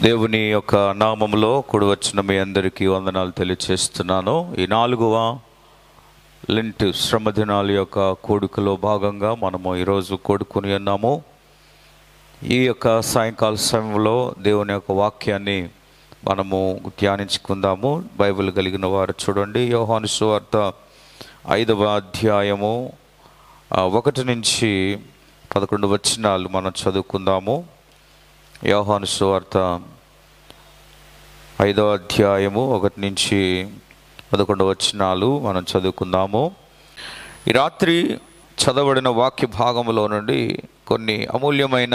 దేవుని యొక్క నామములో కూడి వచ్చిన మీ అందరికీ వందనాలు తెలియచేస్తున్నాను ఈ నాలుగవ లింట్ శ్రమ దినాల యొక్క కోడుకలో భాగంగా మనము ఈరోజు కోడుకుని ఉన్నాము ఈ యొక్క సాయంకాల సమయంలో దేవుని యొక్క వాక్యాన్ని మనము ధ్యానించుకుందాము బైబిల్ కలిగిన వారు చూడండి యోహాను సువార్త ఐదవ అధ్యాయము ఆ, ఒకటి నుంచి పదకొండు వచనాలు మనం చదువుకుందాము యోహాను సువార్త ఐదవ అధ్యాయము ఒకటి నుంచి పదకొండు వచనాలు మనం చదువుకుందాము ఈ రాత్రి చదవబడిన వాక్య భాగములో నుండి కొన్ని అమూల్యమైన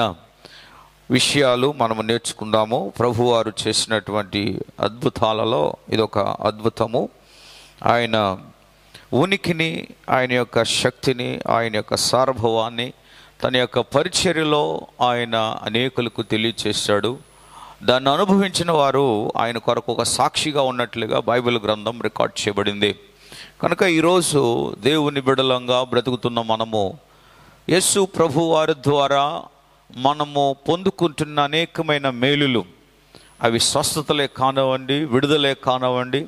విషయాలు మనము నేర్చుకుందాము ప్రభువారు చేసినటువంటి అద్భుతాలలో ఇదొక అద్భుతము ఆయన ఉనికిని ఆయన యొక్క శక్తిని ఆయన యొక్క సార్భవాన్ని తన యొక్క పరిచర్యలో ఆయన అనేకులకు తెలియచేశాడు దాన్ని అనుభవించిన వారు ఆయన కొరకు ఒక సాక్షిగా ఉన్నట్లుగా బైబిల్ గ్రంథం రికార్డ్ చేయబడింది కనుక ఈరోజు దేవుని బిడలంగా బ్రతుకుతున్న మనము యేసు ప్రభు వారి ద్వారా మనము పొందుకుంటున్న అనేకమైన మేలులు అవి స్వస్థతలే కానివ్వండి విడుదలే కానివ్వండి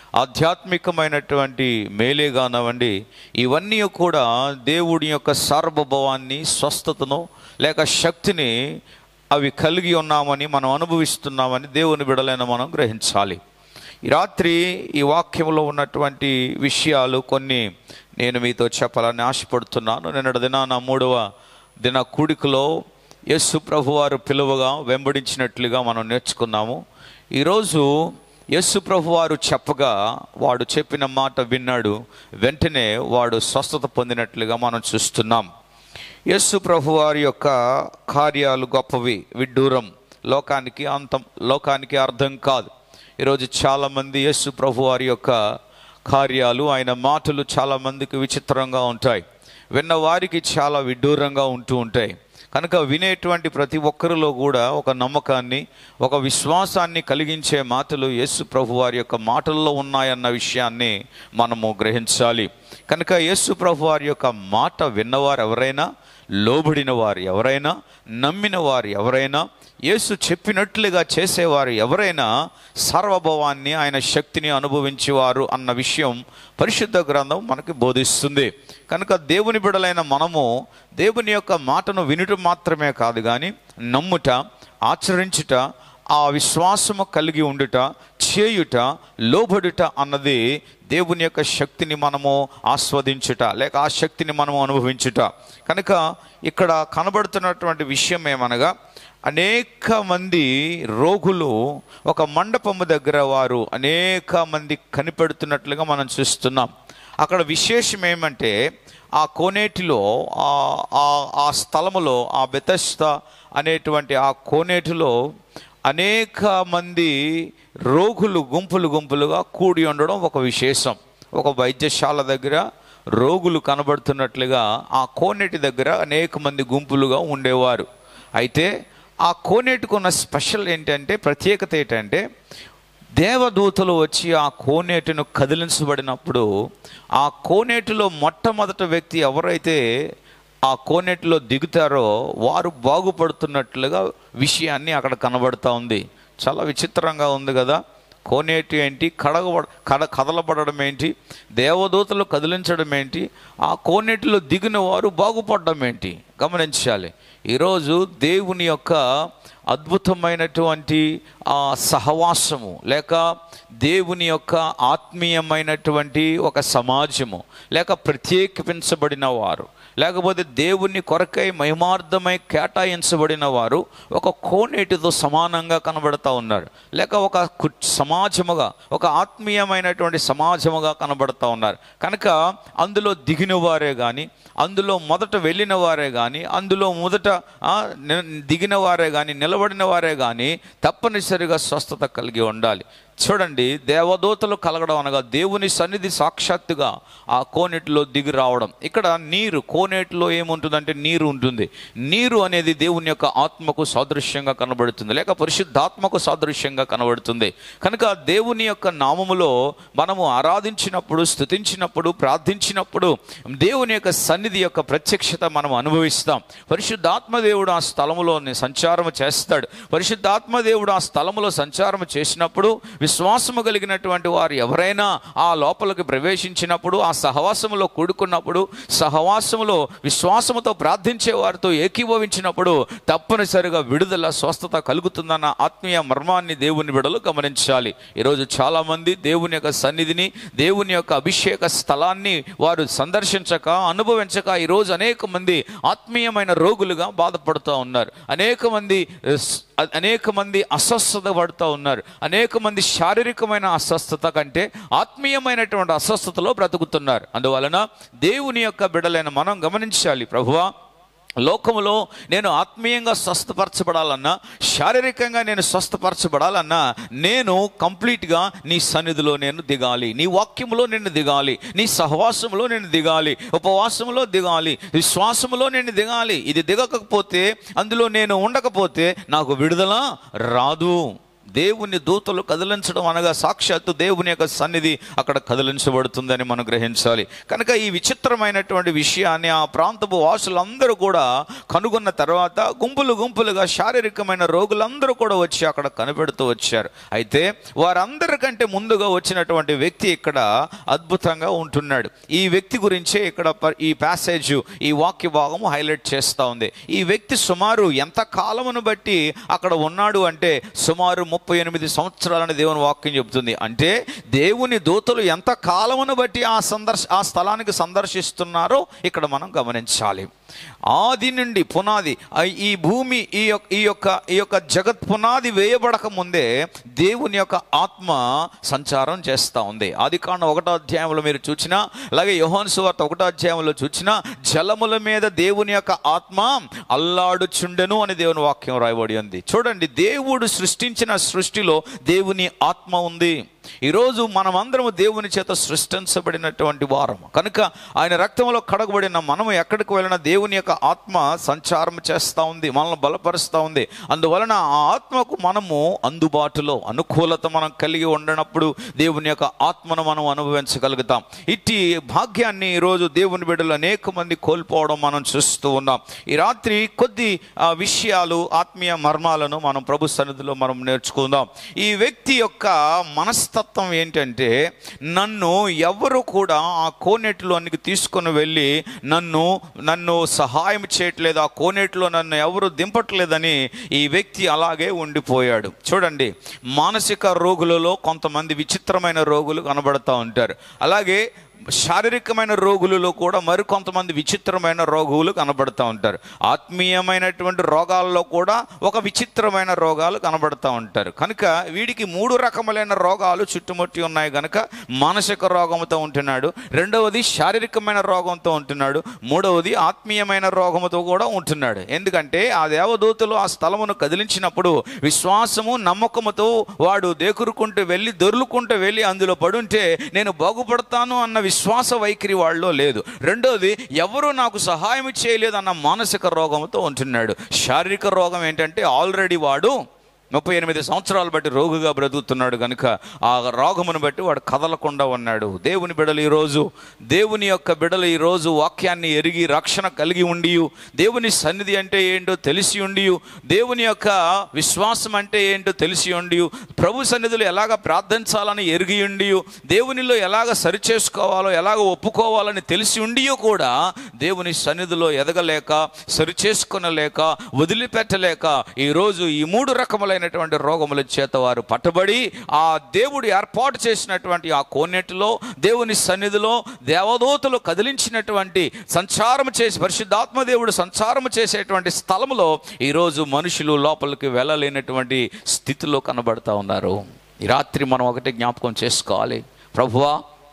ఆధ్యాత్మికమైనటువంటి మేలే కానివ్వండి ఇవన్నీ కూడా దేవుడి యొక్క సార్వభవాన్ని స్వస్థతను లేక శక్తిని అవి కలిగి ఉన్నామని మనం అనుభవిస్తున్నామని దేవుని బిడలైన మనం గ్రహించాలి ఈ రాత్రి ఈ వాక్యంలో ఉన్నటువంటి విషయాలు కొన్ని నేను మీతో చెప్పాలని ఆశపడుతున్నాను నిన్నటి దినాన మూడవ దిన కూడికలో యేసు ప్రభువారు పిలువగా వెంబడించినట్లుగా మనం నేర్చుకున్నాము ఈరోజు యేసు ప్రభువారు చెప్పగా వాడు చెప్పిన మాట విన్నాడు వెంటనే వాడు స్వస్థత పొందినట్లుగా మనం చూస్తున్నాం యేసు ప్రభువారి యొక్క కార్యాలు గొప్పవి విడ్డూరం లోకానికి అంతం లోకానికి అర్థం కాదు ఈరోజు చాలామంది యేసు ప్రభువారి యొక్క కార్యాలు ఆయన మాటలు చాలామందికి విచిత్రంగా ఉంటాయి విన్న వారికి చాలా విడ్డూరంగా ఉంటూ ఉంటాయి కనుక వినేటువంటి ప్రతి ఒక్కరిలో కూడా ఒక నమ్మకాన్ని ఒక విశ్వాసాన్ని కలిగించే మాటలు యేసు ప్రభు వారి యొక్క మాటల్లో ఉన్నాయన్న విషయాన్ని మనము గ్రహించాలి కనుక యేసు ప్రభు వారి యొక్క మాట విన్నవారు ఎవరైనా లోబడిన వారు ఎవరైనా నమ్మిన వారు ఎవరైనా యేసు చెప్పినట్లుగా చేసేవారు ఎవరైనా సార్వభవాన్ని ఆయన శక్తిని అనుభవించేవారు అన్న విషయం పరిశుద్ధ గ్రంథం మనకి బోధిస్తుంది కనుక దేవుని బిడలైన మనము దేవుని యొక్క మాటను వినుట మాత్రమే కాదు కానీ నమ్ముట ఆచరించుట ఆ విశ్వాసము కలిగి ఉండుట చేయుట లోబడుట అన్నది దేవుని యొక్క శక్తిని మనము ఆస్వాదించుట లేక ఆ శక్తిని మనము అనుభవించుట కనుక ఇక్కడ కనబడుతున్నటువంటి విషయం ఏమనగా అనేక మంది రోగులు ఒక మండపము దగ్గర వారు అనేక మంది కనిపెడుతున్నట్లుగా మనం చూస్తున్నాం అక్కడ విశేషం ఏమంటే ఆ కోనేటిలో ఆ ఆ- ఆ స్థలములో ఆ బెతస్త అనేటువంటి ఆ కోనేటిలో అనేక మంది రోగులు గుంపులు గుంపులుగా కూడి ఉండడం ఒక విశేషం ఒక వైద్యశాల దగ్గర రోగులు కనబడుతున్నట్లుగా ఆ కోనేటి దగ్గర అనేక మంది గుంపులుగా ఉండేవారు అయితే ఆ కోనేటికి ఉన్న స్పెషల్ ఏంటంటే ప్రత్యేకత ఏంటంటే దేవదూతలు వచ్చి ఆ కోనేటిను కదిలించబడినప్పుడు ఆ కోనేటిలో మొట్టమొదటి వ్యక్తి ఎవరైతే ఆ కోనేటిలో దిగుతారో వారు బాగుపడుతున్నట్లుగా విషయాన్ని అక్కడ కనబడుతూ ఉంది చాలా విచిత్రంగా ఉంది కదా కోనేటి ఏంటి కడగబడ కడ కదలబడడం ఏంటి దేవదూతలు కదిలించడం ఏంటి ఆ కోనేటిలో దిగిన వారు బాగుపడడం ఏంటి గమనించాలి ఈరోజు దేవుని యొక్క అద్భుతమైనటువంటి ఆ సహవాసము లేక దేవుని యొక్క ఆత్మీయమైనటువంటి ఒక సమాజము లేక ప్రత్యేకించబడిన వారు లేకపోతే దేవుని కొరకై మహిమార్థమై కేటాయించబడిన వారు ఒక కోనేటితో సమానంగా కనబడతా ఉన్నారు లేక ఒక కు- సమాజముగా ఒక ఆత్మీయమైనటువంటి సమాజముగా కనబడతా ఉన్నారు కనుక అందులో దిగిన వారే కానీ అందులో మొదట వెళ్ళిన వారే కానీ అందులో మొదట ఆ, ని- దిగిన వారే కానీ నిలబడిన వారే కానీ తప్పనిసరిగా స్వస్థత కలిగి ఉండాలి చూడండి దేవదూతలు కలగడం అనగా దేవుని సన్నిధి సాక్షాత్తుగా ఆ కోనేటిలో దిగి రావడం ఇక్కడ నీరు కోనేటిలో ఏముంటుందంటే నీరు ఉంటుంది నీరు అనేది దేవుని యొక్క ఆత్మకు సాదృశ్యంగా కనబడుతుంది లేక పరిశుద్ధాత్మకు సాదృశ్యంగా కనబడుతుంది కనుక దేవుని యొక్క నామములో మనము ఆరాధించినప్పుడు స్థుతించినప్పుడు ప్రార్థించినప్పుడు దేవుని యొక్క సన్నిధి యొక్క ప్రత్యక్షత మనం అనుభవిస్తాం పరిశుద్ధాత్మ దేవుడు ఆ స్థలములో సంచారం చేస్తాడు పరిశుద్ధాత్మ దేవుడు ఆ స్థలములో సంచారం చేసినప్పుడు విశ్వాసము కలిగినటువంటి వారు ఎవరైనా ఆ లోపలికి ప్రవేశించినప్పుడు ఆ సహవాసములో కూడుకున్నప్పుడు సహవాసములో విశ్వాసముతో ప్రార్థించే వారితో ఏకీభవించినప్పుడు తప్పనిసరిగా విడుదల స్వస్థత కలుగుతుందన్న ఆత్మీయ మర్మాన్ని దేవుని బిడలు గమనించాలి ఈరోజు చాలామంది దేవుని యొక్క సన్నిధిని దేవుని యొక్క అభిషేక స్థలాన్ని వారు సందర్శించక అనుభవించక ఈరోజు అనేక మంది ఆత్మీయమైన రోగులుగా బాధపడుతూ ఉన్నారు అనేక మంది స్- అనేక మంది అస్వస్థత పడుతూ ఉన్నారు అనేక మంది శారీరకమైన అస్వస్థత కంటే ఆత్మీయమైనటువంటి అస్వస్థతలో బ్రతుకుతున్నారు అందువలన దేవుని యొక్క బిడలైన మనం గమనించాలి ప్రభువా లోకములో నేను ఆత్మీయంగా స్వస్థపరచబడాలన్నా శారీరకంగా నేను స్వస్థపరచబడాలన్నా నేను కంప్లీట్గా నీ సన్నిధిలో నేను దిగాలి నీ వాక్యములో నేను దిగాలి నీ సహవాసములో నేను దిగాలి ఉపవాసములో దిగాలి విశ్వాసములో నేను దిగాలి ఇది దిగకపోతే అందులో నేను ఉండకపోతే నాకు విడుదల రాదు దేవుని దూతలు కదిలించడం అనగా సాక్షాత్తు దేవుని యొక్క సన్నిధి అక్కడ కదిలించబడుతుందని మనం గ్రహించాలి కనుక ఈ విచిత్రమైనటువంటి విషయాన్ని ఆ ప్రాంతపు వాసులందరూ కూడా కనుగొన్న తర్వాత గుంపులు గుంపులుగా శారీరకమైన రోగులందరూ కూడా వచ్చి అక్కడ కనిపెడుతూ వచ్చారు అయితే వారందరికంటే ముందుగా వచ్చినటువంటి వ్యక్తి ఇక్కడ అద్భుతంగా ఉంటున్నాడు ఈ వ్యక్తి గురించే ఇక్కడ ప- ఈ ప్యాసేజ్ ఈ వాక్య భాగము హైలైట్ చేస్తూ ఉంది ఈ వ్యక్తి సుమారు ఎంత కాలమును బట్టి అక్కడ ఉన్నాడు అంటే సుమారు ముప్పై ఎనిమిది సంవత్సరాలని దేవుని వాక్యం చెబుతుంది అంటే దేవుని దూతలు ఎంత కాలమును బట్టి ఆ సందర్శ ఆ స్థలానికి సందర్శిస్తున్నారో ఇక్కడ మనం గమనించాలి ఆది నుండి పునాది ఆ ఈ భూమి ఈ యొక్క ఈ యొక్క ఈ యొక్క జగత్ పునాది వేయబడక ముందే దేవుని యొక్క ఆత్మ సంచారం చేస్తూ ఉంది ఆది కాండ ఒకటో అధ్యాయంలో మీరు చూసినా అలాగే యోహాను సువార్త ఒకటో అధ్యాయంలో చూసినా జలముల మీద దేవుని యొక్క ఆత్మ అల్లాడుచుండెను అని దేవుని వాక్యం రాయబడి ఉంది చూడండి దేవుడు సృష్టించిన సృష్టిలో దేవుని ఆత్మ ఉంది ఈరోజు మనమందరము దేవుని చేత సృష్టించబడినటువంటి వారం కనుక ఆయన రక్తంలో కడగబడిన మనము ఎక్కడికి వెళ్ళినా దేవుని యొక్క ఆత్మ సంచారం చేస్తూ ఉంది మనల్ని బలపరుస్తూ ఉంది అందువలన ఆ ఆత్మకు మనము అందుబాటులో అనుకూలత మనం కలిగి ఉండనప్పుడు దేవుని యొక్క ఆత్మను మనం అనుభవించగలుగుతాం ఇట్టి భాగ్యాన్ని ఈరోజు దేవుని బిడ్డలు అనేక మంది కోల్పోవడం మనం చూస్తూ ఉన్నాం ఈ రాత్రి కొద్ది ఆ, విషయాలు ఆత్మీయ మర్మాలను మనం ప్రభు సన్నిధిలో మనం నేర్చుకుందాం ఈ వ్యక్తి యొక్క మనస్తత్వం ఏంటంటే నన్ను ఎవరు కూడా ఆ కోనేటిలోనికి తీసుకొని వెళ్ళి నన్ను నన్ను సహాయం చేయట్లేదు ఆ కోనేటిలో నన్ను ఎవరు దింపట్లేదని ఈ వ్యక్తి అలాగే ఉండిపోయాడు చూడండి మానసిక రోగులలో కొంతమంది విచిత్రమైన రోగులు కనబడతా ఉంటారు అలాగే శారీరకమైన రోగులలో కూడా మరికొంతమంది విచిత్రమైన రోగులు కనబడుతూ ఉంటారు ఆత్మీయమైనటువంటి రోగాల్లో కూడా ఒక విచిత్రమైన రోగాలు కనబడుతూ ఉంటారు కనుక వీడికి మూడు రకములైన రోగాలు చుట్టుముట్టి ఉన్నాయి కనుక మానసిక రోగంతో ఉంటున్నాడు రెండవది శారీరకమైన రోగంతో ఉంటున్నాడు మూడవది ఆత్మీయమైన రోగంతో కూడా ఉంటున్నాడు ఎందుకంటే ఆ దేవదూతలు ఆ స్థలమును కదిలించినప్పుడు విశ్వాసము నమ్మకముతో వాడు దేకురుకుంటూ వెళ్ళి దొర్లుకుంటూ వెళ్ళి అందులో పడుంటే నేను బాగుపడతాను అన్న విశ్వాస వైఖరి వాళ్ళలో లేదు రెండోది ఎవరు నాకు సహాయం చేయలేదు అన్న మానసిక రోగంతో ఉంటున్నాడు శారీరక రోగం ఏంటంటే ఆల్రెడీ వాడు ముప్పై ఎనిమిది సంవత్సరాలు బట్టి రోగుగా బ్రతుకుతున్నాడు కనుక ఆ రోగమును బట్టి వాడు కదలకుండా ఉన్నాడు దేవుని బిడలు ఈరోజు దేవుని యొక్క బిడలు ఈరోజు వాక్యాన్ని ఎరిగి రక్షణ కలిగి ఉండి దేవుని సన్నిధి అంటే ఏంటో తెలిసి ఉండి దేవుని యొక్క విశ్వాసం అంటే ఏంటో తెలిసి ఉండి ప్రభు సన్నిధిలో ఎలాగ ప్రార్థించాలని ఎరిగి ఉండి దేవునిలో ఎలాగ సరిచేసుకోవాలో ఎలాగ ఒప్పుకోవాలని తెలిసి ఉండి కూడా దేవుని సన్నిధిలో ఎదగలేక సరిచేసుకొనలేక వదిలిపెట్టలేక ఈరోజు ఈ మూడు రకములైనటువంటి రోగముల చేత వారు పట్టబడి ఆ దేవుడు ఏర్పాటు చేసినటువంటి ఆ కోనేటిలో దేవుని సన్నిధిలో దేవదూతలు కదిలించినటువంటి సంచారం చేసి పరిశుద్ధాత్మ దేవుడు సంచారం చేసేటువంటి స్థలములో ఈరోజు మనుషులు లోపలికి వెళ్ళలేనటువంటి స్థితిలో కనబడతా ఉన్నారు ఈ రాత్రి మనం ఒకటి జ్ఞాపకం చేసుకోవాలి ప్రభువా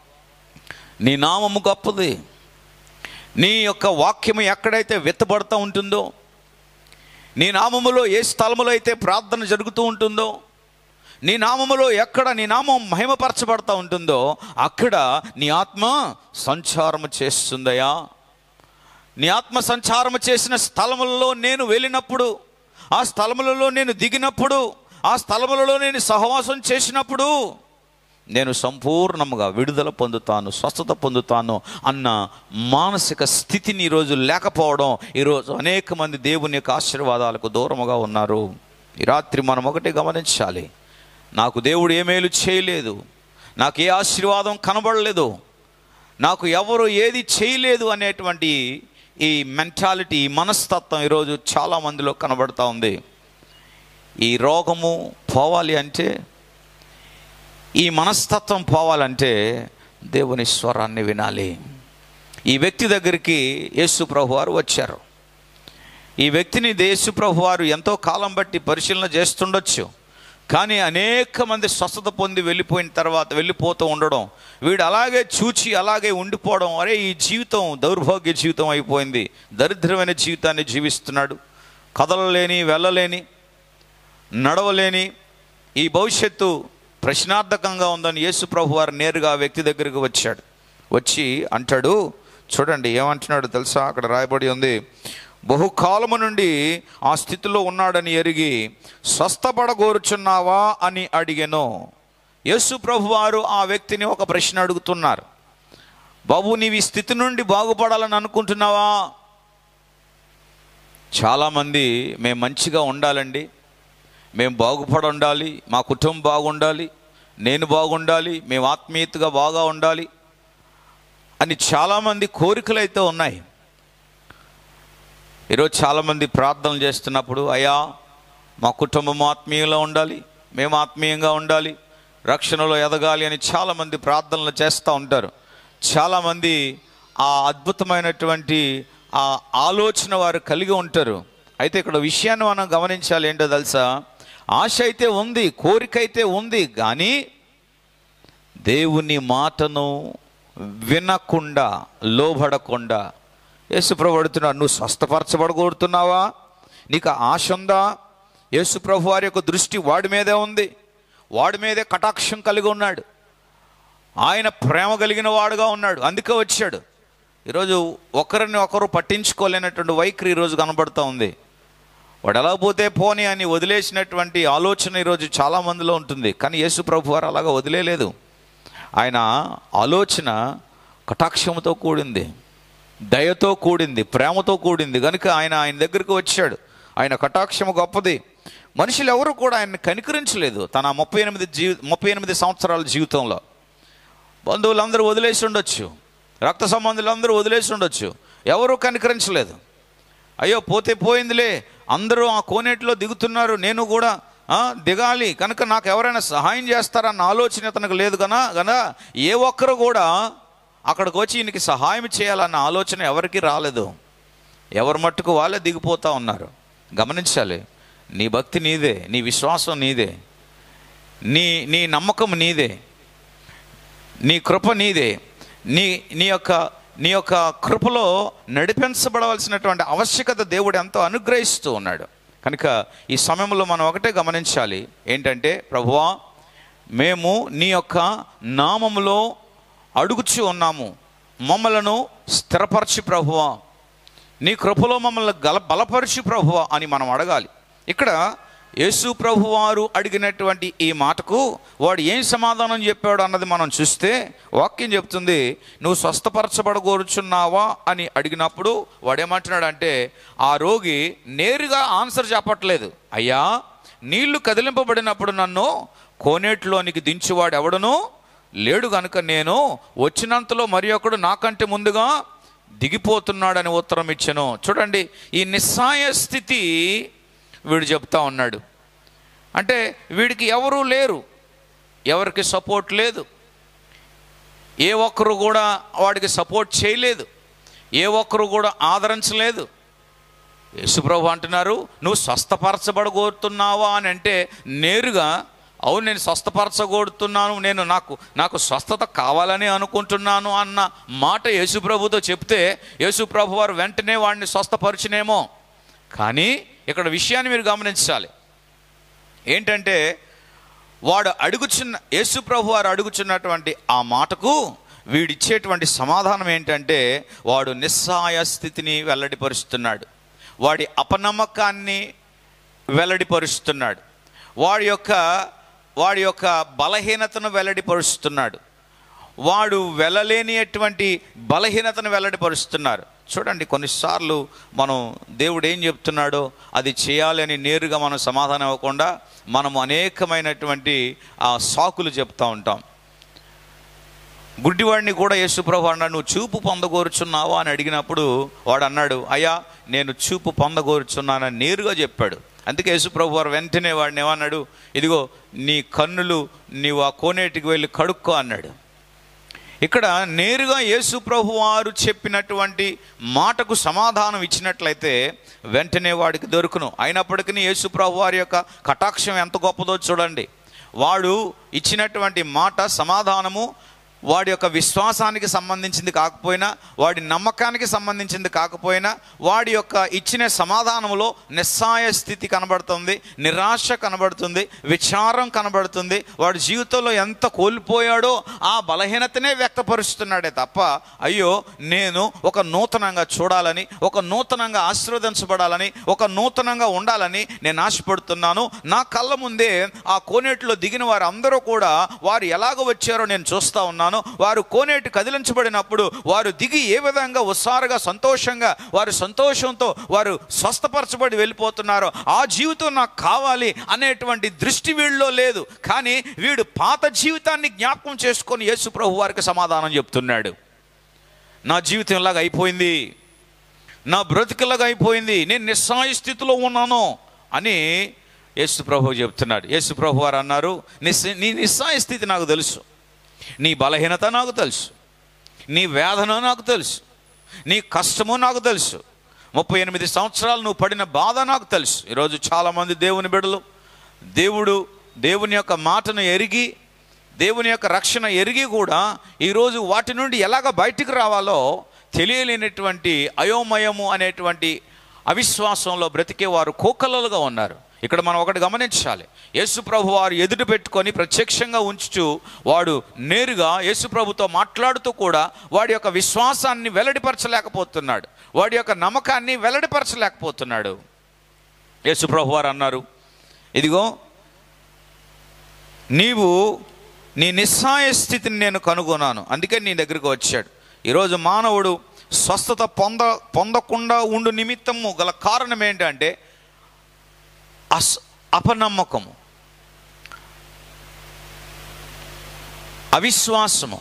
నీ నామము గొప్పది నీ యొక్క వాక్యము ఎక్కడైతే వెత్తబడుతూ ఉంటుందో నీ నామములో ఏ స్థలములో అయితే ప్రార్థన జరుగుతూ ఉంటుందో నీ నామములో ఎక్కడ నీ నామం మహిమపరచబడతా ఉంటుందో అక్కడ నీ ఆత్మ సంచారము చేస్తుందయా నీ ఆత్మ సంచారము చేసిన స్థలములలో నేను వెళ్ళినప్పుడు ఆ స్థలములలో నేను దిగినప్పుడు ఆ స్థలములలో నేను సహవాసం చేసినప్పుడు నేను సంపూర్ణముగా విడుదల పొందుతాను స్వస్థత పొందుతాను అన్న మానసిక స్థితిని ఈరోజు లేకపోవడం ఈరోజు అనేక మంది దేవుని యొక్క ఆశీర్వాదాలకు దూరముగా ఉన్నారు ఈ రాత్రి మనం ఒకటి గమనించాలి నాకు దేవుడు ఏ మేలు చేయలేదు నాకు ఏ ఆశీర్వాదం కనబడలేదు నాకు ఎవరు ఏది చేయలేదు అనేటువంటి ఈ మెంటాలిటీ ఈ మనస్తత్వం ఈరోజు చాలా మందిలో కనబడుతూ ఉంది ఈ రోగము పోవాలి అంటే ఈ మనస్తత్వం పోవాలంటే దేవుని స్వరాన్ని వినాలి ఈ వ్యక్తి దగ్గరికి యేసు ప్రభు వారు వచ్చారు ఈ వ్యక్తిని యేసు ప్రభు వారు ఎంతో కాలం బట్టి పరిశీలన చేస్తుండొచ్చు కానీ అనేక మంది స్వస్థత పొంది వెళ్ళిపోయిన తర్వాత వెళ్ళిపోతూ ఉండడం వీడు అలాగే చూచి అలాగే ఉండిపోవడం అరే ఈ జీవితం దౌర్భాగ్య జీవితం అయిపోయింది దరిద్రమైన జీవితాన్ని జీవిస్తున్నాడు కదలలేని వెళ్ళలేని నడవలేని ఈ భవిష్యత్తు ప్రశ్నార్థకంగా ఉందని యేసు ప్రభు వారు నేరుగా ఆ వ్యక్తి దగ్గరికి వచ్చాడు వచ్చి అంటాడు చూడండి ఏమంటున్నాడు తెలుసా అక్కడ రాయబడి ఉంది బహుకాలము నుండి ఆ స్థితిలో ఉన్నాడని ఎరిగి స్వస్థపడగోరుచున్నావా అని అడిగెను యేసు ప్రభు వారు ఆ వ్యక్తిని ఒక ప్రశ్న అడుగుతున్నారు బాబు నీవు ఈ స్థితి నుండి బాగుపడాలని అనుకుంటున్నావా చాలామంది మేము మంచిగా ఉండాలండి మేము బాగుపడి ఉండాలి మా కుటుంబం బాగుండాలి నేను బాగుండాలి మేము ఆత్మీయతగా బాగా ఉండాలి అని చాలామంది కోరికలు అయితే ఉన్నాయి ఈరోజు చాలామంది ప్రార్థనలు చేస్తున్నప్పుడు అయ్యా మా కుటుంబం ఆత్మీయంగా ఉండాలి మేము ఆత్మీయంగా ఉండాలి రక్షణలో ఎదగాలి అని చాలామంది ప్రార్థనలు చేస్తూ ఉంటారు చాలామంది ఆ అద్భుతమైనటువంటి ఆ ఆలోచన వారు కలిగి ఉంటారు అయితే ఇక్కడ విషయాన్ని మనం గమనించాలి ఏంటో తెలుసా ఆశ అయితే ఉంది కోరిక అయితే ఉంది కానీ దేవుని మాటను వినకుండా లోబడకుండా యేసుప్రభు అడుగుతున్నాడు నువ్వు స్వస్థపరచబడగోరుతున్నావా నీకు ఆశ ఉందా యేసుప్రభు వారి యొక్క దృష్టి వాడి మీదే ఉంది వాడి మీదే కటాక్షం కలిగి ఉన్నాడు ఆయన ప్రేమ కలిగిన వాడుగా ఉన్నాడు అందుకే వచ్చాడు ఈరోజు ఒకరిని ఒకరు పట్టించుకోలేనటువంటి వైఖరి ఈరోజు కనబడుతూ ఉంది వాడు ఎలా పోతే పోని అని వదిలేసినటువంటి ఆలోచన ఈరోజు చాలా మందిలో ఉంటుంది కానీ యేసు ప్రభు వారు అలాగా వదిలేలేదు ఆయన ఆలోచన కటాక్షముతో కూడింది దయతో కూడింది ప్రేమతో కూడింది కనుక ఆయన ఆయన దగ్గరికి వచ్చాడు ఆయన కటాక్షము గొప్పది మనుషులు ఎవరు కూడా ఆయన్ని కనికరించలేదు తన ముప్పై ఎనిమిది జీవి ముప్పై ఎనిమిది సంవత్సరాల జీవితంలో బంధువులందరూ వదిలేసి ఉండొచ్చు రక్త సంబంధులందరూ వదిలేసి ఉండొచ్చు ఎవరూ కనికరించలేదు అయ్యో పోతే పోయిందిలే అందరూ ఆ కోనేటిలో దిగుతున్నారు నేను కూడా ఆ, దిగాలి కనుక నాకు ఎవరైనా సహాయం చేస్తారన్న ఆలోచన అతనికి లేదు కన్నా కదా ఏ ఒక్కరు కూడా అక్కడికి వచ్చి ఈయనకి సహాయం చేయాలన్న ఆలోచన ఎవరికి రాలేదు ఎవరి మట్టుకు వాళ్ళే దిగిపోతూ ఉన్నారు గమనించాలి నీ భక్తి నీదే నీ విశ్వాసం నీదే నీ నీ నమ్మకం నీదే నీ కృప నీదే నీ నీ యొక్క నీ యొక్క కృపలో నడిపించబడవలసినటువంటి ఆవశ్యకత దేవుడు ఎంతో అనుగ్రహిస్తూ ఉన్నాడు కనుక ఈ సమయంలో మనం ఒకటే గమనించాలి ఏంటంటే ప్రభువా మేము నీ యొక్క నామములో అడుగుచు ఉన్నాము మమ్మలను స్థిరపరచి ప్రభువా నీ కృపలో మమ్మల్ని గల బలపరిచి ప్రభువా అని మనం అడగాలి ఇక్కడ యేసు ప్రభు వారు అడిగినటువంటి ఈ మాటకు వాడు ఏం సమాధానం చెప్పాడు అన్నది మనం చూస్తే వాక్యం చెప్తుంది నువ్వు స్వస్థపరచబడగోరుచున్నావా అని అడిగినప్పుడు వాడేమంటున్నాడంటే ఆ రోగి నేరుగా ఆన్సర్ చెప్పట్లేదు అయ్యా నీళ్లు కదిలింపబడినప్పుడు నన్ను కోనేటిలోనికి దించువాడు ఎవడను లేడు గనుక నేను వచ్చినంతలో మరి ఒకడు నాకంటే ముందుగా దిగిపోతున్నాడని ఉత్తరం ఇచ్చాను చూడండి ఈ నిస్సాయ స్థితి వీడు చెప్తా ఉన్నాడు అంటే వీడికి ఎవరూ లేరు ఎవరికి సపోర్ట్ లేదు ఏ ఒక్కరు కూడా వాడికి సపోర్ట్ చేయలేదు ఏ ఒక్కరు కూడా ఆదరించలేదు యేసుప్రభు అంటున్నారు నువ్వు స్వస్థపరచబడగోరుతున్నావా అని అంటే నేరుగా అవును నేను స్వస్థపరచగోడుతున్నాను నేను నాకు నాకు స్వస్థత కావాలని అనుకుంటున్నాను అన్న మాట యేసుప్రభుతో చెప్తే యేసుప్రభు వారు వెంటనే వాడిని స్వస్థపరిచినేమో కానీ ఇక్కడ విషయాన్ని మీరు గమనించాలి ఏంటంటే వాడు అడుగుచున్న యేసు ప్రభు వారు అడుగుచున్నటువంటి ఆ మాటకు వీడిచ్చేటువంటి సమాధానం ఏంటంటే వాడు నిస్సహాయ స్థితిని వెల్లడిపరుస్తున్నాడు వాడి అపనమ్మకాన్ని వెల్లడిపరుస్తున్నాడు వాడి యొక్క వాడి యొక్క బలహీనతను వెల్లడిపరుస్తున్నాడు వాడు వెళ్ళలేనిటువంటి బలహీనతను వెల్లడిపరుస్తున్నారు చూడండి కొన్నిసార్లు మనం దేవుడు ఏం చెప్తున్నాడో అది చేయాలని నేరుగా మనం సమాధానం ఇవ్వకుండా మనము అనేకమైనటువంటి ఆ సాకులు చెప్తా ఉంటాం గుడ్డివాడిని కూడా యేసుప్రభు అన్నాడు నువ్వు చూపు పొందగోరుచున్నావా అని అడిగినప్పుడు వాడు అన్నాడు అయ్యా నేను చూపు పొందగోరుచున్నానని నేరుగా చెప్పాడు అందుకే యేసుప్రభు వారు వెంటనే వాడిని ఏమన్నాడు ఇదిగో నీ కన్నులు నీవు ఆ కోనేటికి వెళ్ళి కడుక్కో అన్నాడు ఇక్కడ నేరుగా యేసు ప్రభు వారు చెప్పినటువంటి మాటకు సమాధానం ఇచ్చినట్లయితే వెంటనే వాడికి దొరుకును అయినప్పటికీ యేసు ప్రభు వారి యొక్క కటాక్షం ఎంత గొప్పదో చూడండి వాడు ఇచ్చినటువంటి మాట సమాధానము వాడి యొక్క విశ్వాసానికి సంబంధించింది కాకపోయినా వాడి నమ్మకానికి సంబంధించింది కాకపోయినా వాడి యొక్క ఇచ్చిన సమాధానంలో నిస్సాయ స్థితి కనబడుతుంది నిరాశ కనబడుతుంది విచారం కనబడుతుంది వాడి జీవితంలో ఎంత కోల్పోయాడో ఆ బలహీనతనే వ్యక్తపరుస్తున్నాడే తప్ప అయ్యో నేను ఒక నూతనంగా చూడాలని ఒక నూతనంగా ఆశీర్వదించబడాలని ఒక నూతనంగా ఉండాలని నేను ఆశపడుతున్నాను నా కళ్ళ ముందే ఆ కోనేటిలో దిగిన వారు అందరూ కూడా వారు ఎలాగ వచ్చారో నేను చూస్తా ఉన్నాను వారు కోనేటి కదిలించబడినప్పుడు వారు దిగి ఏ విధంగా ఉత్సాహంగా సంతోషంగా వారు సంతోషంతో వారు స్వస్థపరచబడి వెళ్ళిపోతున్నారో ఆ జీవితం నాకు కావాలి అనేటువంటి దృష్టి వీళ్ళలో లేదు కానీ వీడు పాత జీవితాన్ని జ్ఞాపకం చేసుకొని యేసు ప్రభు వారికి సమాధానం చెప్తున్నాడు నా జీవితం ఇలాగ అయిపోయింది నా బ్రతికలాగా అయిపోయింది నేను నిస్సాయ స్థితిలో ఉన్నాను అని యేసు ప్రభు చెప్తున్నాడు యేసు ప్రభు వారు అన్నారు నిస్ నీ నిస్సాయ స్థితి నాకు తెలుసు నీ బలహీనత నాకు తెలుసు నీ వేదన నాకు తెలుసు నీ కష్టము నాకు తెలుసు ముప్పై ఎనిమిది సంవత్సరాలు నువ్వు పడిన బాధ నాకు తెలుసు ఈరోజు చాలామంది దేవుని బిడలు దేవుడు దేవుని యొక్క మాటను ఎరిగి దేవుని యొక్క రక్షణ ఎరిగి కూడా ఈరోజు వాటి నుండి ఎలాగ బయటికి రావాలో తెలియలేనటువంటి అయోమయము అనేటువంటి అవిశ్వాసంలో బ్రతికే వారు కోకలలుగా ఉన్నారు ఇక్కడ మనం ఒకటి గమనించాలి యేసు ప్రభు వారు ఎదుటి పెట్టుకొని ప్రత్యక్షంగా ఉంచుతూ వాడు నేరుగా యేసు ప్రభుతో మాట్లాడుతూ కూడా వాడి యొక్క విశ్వాసాన్ని వెల్లడిపరచలేకపోతున్నాడు వాడి యొక్క నమ్మకాన్ని వెల్లడిపరచలేకపోతున్నాడు యేసు ప్రభు వారు అన్నారు ఇదిగో నీవు నీ నిస్సాయ స్థితిని నేను కనుగొన్నాను అందుకే నీ దగ్గరికి వచ్చాడు ఈరోజు మానవుడు స్వస్థత పొంద పొందకుండా ఉండు నిమిత్తము గల కారణం ఏంటంటే అస్ అపనమ్మకము అవిశ్వాసము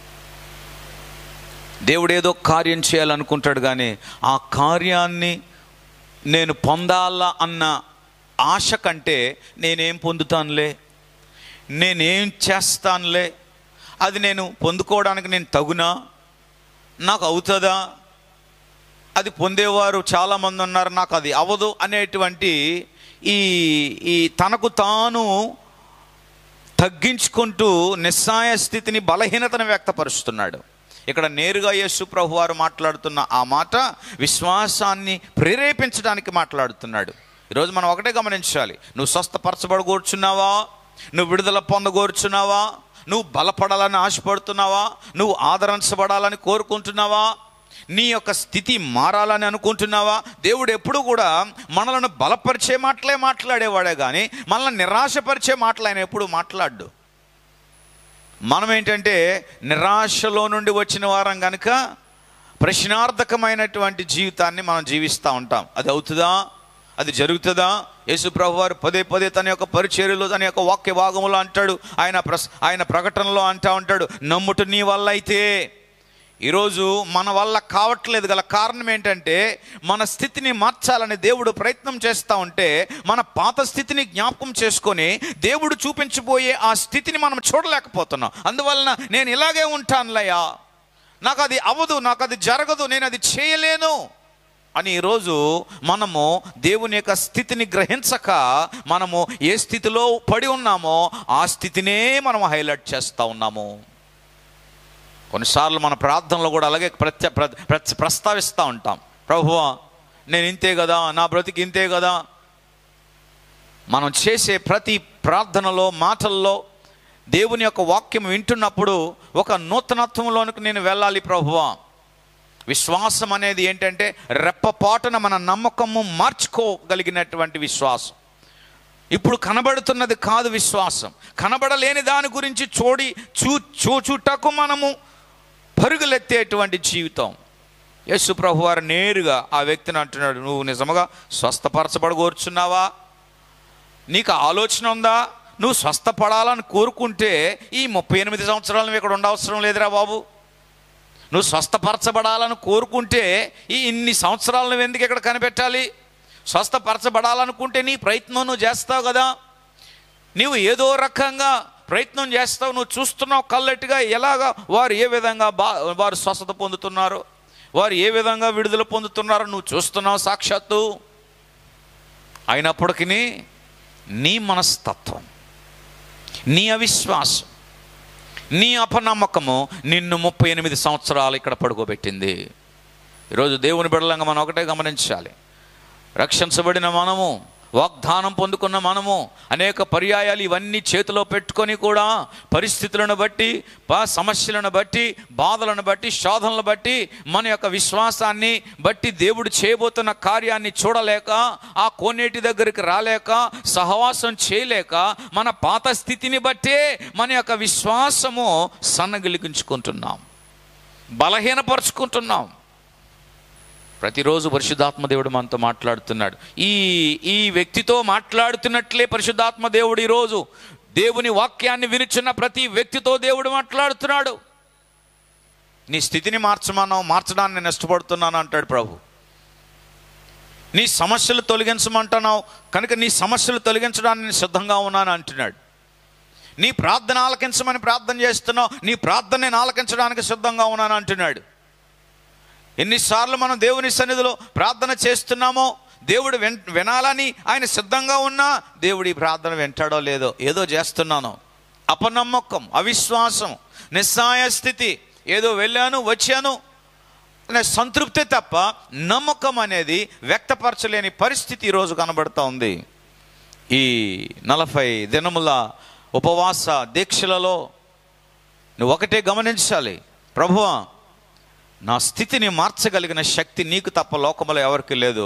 దేవుడు ఏదో కార్యం చేయాలనుకుంటాడు కానీ ఆ కార్యాన్ని నేను పొందాలా అన్న ఆశ కంటే నేనేం పొందుతానులే నేనేం చేస్తానులే అది నేను పొందుకోవడానికి నేను తగునా నాకు అవుతుందా అది పొందేవారు చాలామంది ఉన్నారు నాకు అది అవ్వదు అనేటువంటి ఈ ఈ తనకు తాను తగ్గించుకుంటూ నిస్సాయ స్థితిని బలహీనతను వ్యక్తపరుస్తున్నాడు ఇక్కడ నేరుగా యేసు ప్రభు వారు మాట్లాడుతున్న ఆ మాట విశ్వాసాన్ని ప్రేరేపించడానికి మాట్లాడుతున్నాడు ఈరోజు మనం ఒకటే గమనించాలి నువ్వు స్వస్థపరచబడగోర్చున్నావా నువ్వు విడుదల పొందగోర్చున్నావా నువ్వు బలపడాలని ఆశపడుతున్నావా నువ్వు ఆదరించబడాలని కోరుకుంటున్నావా నీ యొక్క స్థితి మారాలని అనుకుంటున్నావా దేవుడు ఎప్పుడు కూడా మనలను బలపరిచే మాటలే మాట్లాడేవాడే కానీ మనల్ని నిరాశపరిచే మాటలు ఆయన ఎప్పుడు మాట్లాడు మనం ఏంటంటే నిరాశలో నుండి వచ్చిన వారం కనుక ప్రశ్నార్థకమైనటువంటి జీవితాన్ని మనం జీవిస్తూ ఉంటాం అది అవుతుందా అది జరుగుతుందా యేసు ప్రభు వారు పదే పదే తన యొక్క పరిచర్యలో తన యొక్క వాక్య భాగంలో అంటాడు ఆయన ప్రస్ ఆయన ప్రకటనలో అంటా ఉంటాడు నమ్ముట నీ వల్ల అయితే ఈరోజు మన వల్ల కావట్లేదు గల కారణం ఏంటంటే మన స్థితిని మార్చాలని దేవుడు ప్రయత్నం చేస్తూ ఉంటే మన పాత స్థితిని జ్ఞాపకం చేసుకొని దేవుడు చూపించబోయే ఆ స్థితిని మనం చూడలేకపోతున్నాం అందువలన నేను ఇలాగే ఉంటానులయ్యా నాకు అది అవ్వదు నాకు అది జరగదు నేను అది చేయలేను అని ఈరోజు మనము దేవుని యొక్క స్థితిని గ్రహించక మనము ఏ స్థితిలో పడి ఉన్నామో ఆ స్థితినే మనం హైలైట్ చేస్తూ ఉన్నాము కొన్నిసార్లు మన ప్రార్థనలో కూడా అలాగే ప్రత్య ప్ర- ప్ర- ప్రస్తావిస్తూ ఉంటాం ప్రభువా నేను ఇంతే కదా నా బ్రతికి ఇంతే కదా మనం చేసే ప్రతి ప్రార్థనలో మాటల్లో దేవుని యొక్క వాక్యం వింటున్నప్పుడు ఒక నూతనత్వంలోనికి నేను వెళ్ళాలి ప్రభువా విశ్వాసం అనేది ఏంటంటే రెప్పపాటున మన నమ్మకము మార్చుకోగలిగినటువంటి విశ్వాసం ఇప్పుడు కనబడుతున్నది కాదు విశ్వాసం కనబడలేని దాని గురించి చూడి చూ చూచుటకు మనము పరుగులెత్తేటువంటి జీవితం యేసు ప్రభు వారు నేరుగా ఆ వ్యక్తిని అంటున్నాడు నువ్వు నిజముగా స్వస్థపరచబడగోర్చున్నావా నీకు ఆలోచన ఉందా నువ్వు స్వస్థపడాలని కోరుకుంటే ఈ ముప్పై ఎనిమిది సంవత్సరాలు నువ్వు ఇక్కడ ఉండవసరం లేదురా బాబు నువ్వు స్వస్థపరచబడాలని కోరుకుంటే ఈ ఇన్ని సంవత్సరాలు నువ్వు ఎందుకు ఇక్కడ కనిపెట్టాలి స్వస్థపరచబడాలనుకుంటే నీ ప్రయత్నం నువ్వు చేస్తావు కదా నీవు ఏదో రకంగా ప్రయత్నం చేస్తావు నువ్వు చూస్తున్నావు కల్లెట్టుగా ఎలాగా వారు ఏ విధంగా బా వారు స్వస్థత పొందుతున్నారు వారు ఏ విధంగా విడుదల పొందుతున్నారో నువ్వు చూస్తున్నావు సాక్షాత్తు అయినప్పటికీ నీ మనస్తత్వం నీ అవిశ్వాసం నీ అపనమ్మకము నిన్ను ముప్పై ఎనిమిది సంవత్సరాలు ఇక్కడ పడుకోబెట్టింది ఈరోజు దేవుని బిడలంగా మనం ఒకటే గమనించాలి రక్షించబడిన మనము వాగ్దానం పొందుకున్న మనము అనేక పర్యాయాలు ఇవన్నీ చేతిలో పెట్టుకొని కూడా పరిస్థితులను బట్టి పా సమస్యలను బట్టి బాధలను బట్టి శోధనలను బట్టి మన యొక్క విశ్వాసాన్ని బట్టి దేవుడు చేయబోతున్న కార్యాన్ని చూడలేక ఆ కోనేటి దగ్గరికి రాలేక సహవాసం చేయలేక మన పాత స్థితిని బట్టే మన యొక్క విశ్వాసము సన్నగిలిగించుకుంటున్నాం బలహీనపరుచుకుంటున్నాం ప్రతిరోజు పరిశుద్ధాత్మ దేవుడు మనతో మాట్లాడుతున్నాడు ఈ ఈ వ్యక్తితో మాట్లాడుతున్నట్లే పరిశుద్ధాత్మ దేవుడు ఈరోజు దేవుని వాక్యాన్ని వినుచున్న ప్రతి వ్యక్తితో దేవుడు మాట్లాడుతున్నాడు నీ స్థితిని మార్చమన్నావు మార్చడాన్ని నేను ఇష్టపడుతున్నాను అంటాడు ప్రభు నీ సమస్యలు తొలగించమంటున్నావు కనుక నీ సమస్యలు తొలగించడానికి నేను సిద్ధంగా ఉన్నాను అంటున్నాడు నీ ప్రార్థన ఆలకించమని ప్రార్థన చేస్తున్నావు నీ ప్రార్థన నేను ఆలకించడానికి సిద్ధంగా ఉన్నాను అంటున్నాడు ఎన్నిసార్లు మనం దేవుని సన్నిధిలో ప్రార్థన చేస్తున్నామో దేవుడు వెన్ వినాలని ఆయన సిద్ధంగా ఉన్నా దేవుడు ఈ ప్రార్థన వింటాడో లేదో ఏదో చేస్తున్నాను అపనమ్మకం అవిశ్వాసం నిస్సాయ స్థితి ఏదో వెళ్ళాను వచ్చాను అనే సంతృప్తి తప్ప నమ్మకం అనేది వ్యక్తపరచలేని పరిస్థితి ఈరోజు కనబడుతూ ఉంది ఈ నలభై దినముల ఉపవాస దీక్షలలో నువ్వు ఒకటే గమనించాలి ప్రభువా నా స్థితిని మార్చగలిగిన శక్తి నీకు తప్ప లోకములో ఎవరికి లేదు